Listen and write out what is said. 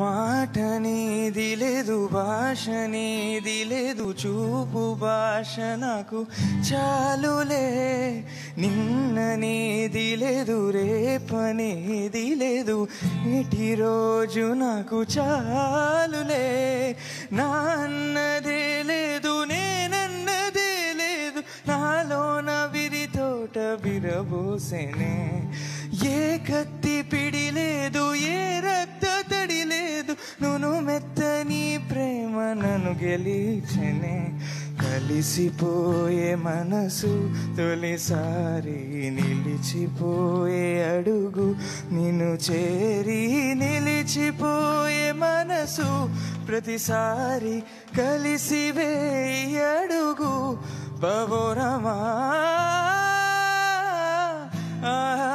మాట నీది లేదు భాష నీది లేదు చూపు భాష నాకు చాలులే నిన్న నీది లేదు రేపనేది లేదు ఇటి రోజు నాకు చాలులే నాన్నదే లేదు నేనన్నదే లేదు నాలోన విరి తోట విరబోసెనే ఏ కత్తి పిడి లేదు ఏ రక్త తడి లేదు నును మెత్తని ప్రేమ నన్ను గెలిచెనే కలిసిపోయే మనసు తొలిసారి నిలిచిపోయే అడుగు నిన్ను చేరి నిలిచిపోయే మనసు ప్రతిసారి కలిసి వేయి అడుగు బబోరమా ఆ